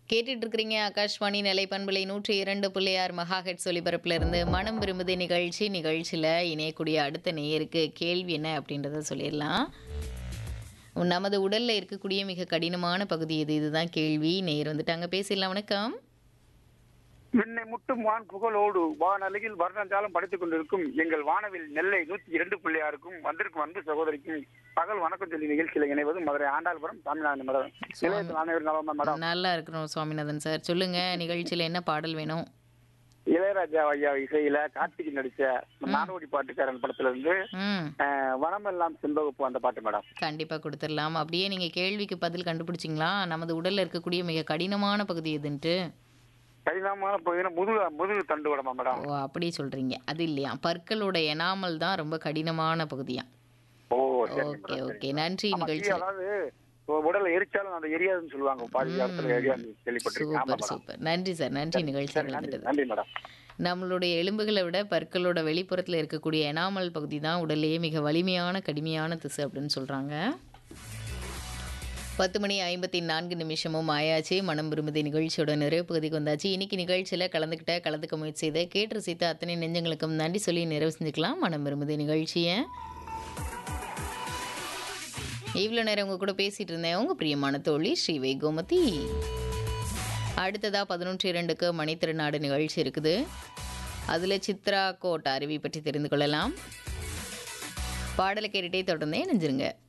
கேட்டுட்டு இருக்கிறீங்க ஆகாஷ்வாணி நிலை பண்பலை நூற்றி இரண்டு புள்ளியார் மகாஹெட் ஒலிபரப்புல இருந்து மனம் விரும்புது நிகழ்ச்சி நிகழ்ச்சியில் இணையக்கூடிய அடுத்த நேயருக்கு கேள்வி என்ன அப்படின்றத சொல்லிடலாம் நமது உடல்ல இருக்கக்கூடிய மிக கடினமான பகுதி எது இதுதான் கேள்வி நேயர் வந்துட்டாங்க பேசிடலாம் வணக்கம் விண்ணை முட்டும் வான் புகழோடு வானலையில் வர்ணஜாலம் படித்துக் கொண்டிருக்கும் எங்கள் வானவில் நெல்லை நூத்தி இரண்டு பிள்ளையாருக்கும் வந்திருக்கும் அன்பு சகோதரிக்கும் பகல் வணக்கம் சொல்லி நிகழ்ச்சியில் இணைவது மதுரை ஆண்டாள்புரம் சாமிநாதன் மேடம் நிலையத்தில் அனைவரும் நலமா மேடம் நல்லா இருக்கிறோம் சுவாமிநாதன் சார் சொல்லுங்க நிகழ்ச்சியில் என்ன பாடல் வேணும் இளையராஜா ஐயா இசையில கார்த்திகை நடிச்ச நாடோடி பாட்டுக்காரன் படத்துல இருந்து ம் அஹ், வனமெல்லாம் செண்பகப்பு அந்த பாட்டு மேடம் கண்டிப்பாக கொடுத்துடலாம் அப்படியே நீங்கள் கேள்விக்கு பதில் கண்டுபிடிச்சிங்களா நமது உடலில் இருக்கக்கூடிய மிக கடினமான பகுதி எதுன்ட்டு கடினமான பகுதியில முதுகு முதுகு தண்டு விடமா மேடம் ஓ அப்படி சொல்கிறீங்க அது இல்லையா பற்களோட எனாமல் தான் ரொம்ப கடினமான பகுதியா ஓ சரி ஓகே ஓகே நன்றி ஆமா, நிகழ்ச்சி அதாவது உடல்ல எரிச்சாலும் அந்த எரியாதுன்னு சொல்லுவாங்க பாதி இடத்துல எரியாது கேள்விப்பட்டிருக்கேன் ஆமா சூப்பர் மேடம் சூப்பர் நன்றி சார் நன்றி நிகழ்ச்சி சரி நன்றி வந்துட்டது நன்றி மேடம் நம்மளுடைய எலும்புகளை விட பற்களோட வெளிப்புறத்தில் இருக்கக்கூடிய எனாமல் பகுதி தான் உடல்லையே மிக வலிமையான கடுமையான திசு அப்படின்னு சொல்கிறாங்க பத்து மணி ஐம்பத்தி நான்கு நிமிஷமும் ஆயாச்சு மனம் விரும்புதி நிகழ்ச்சியோட நிறைவு பகுதிக்கு வந்தாச்சு இன்னைக்கு நிகழ்ச்சியில் கலந்துக்கிட்ட கலந்துக்க முயற்சி செய்த கேட்டு ரசித்த அத்தனை நெஞ்சங்களுக்கும் நன்றி சொல்லி நிறைவு செஞ்சுக்கலாம் மனம் விரும்புதி நிகழ்ச்சியை இவ்வளோ நேரம் உங்க கூட பேசிட்டு இருந்தேன் உங்க பிரியமான தோழி ஸ்ரீவை கோமதி அடுத்ததாக பதினொன்று இரண்டுக்கு மணித்திருநாடு நிகழ்ச்சி இருக்குது அதில் சித்ரா கோட் அருவி பற்றி தெரிந்து கொள்ளலாம் பாடலை கேட்டுட்டே தொடர்ந்தே நெஞ்சிருங்க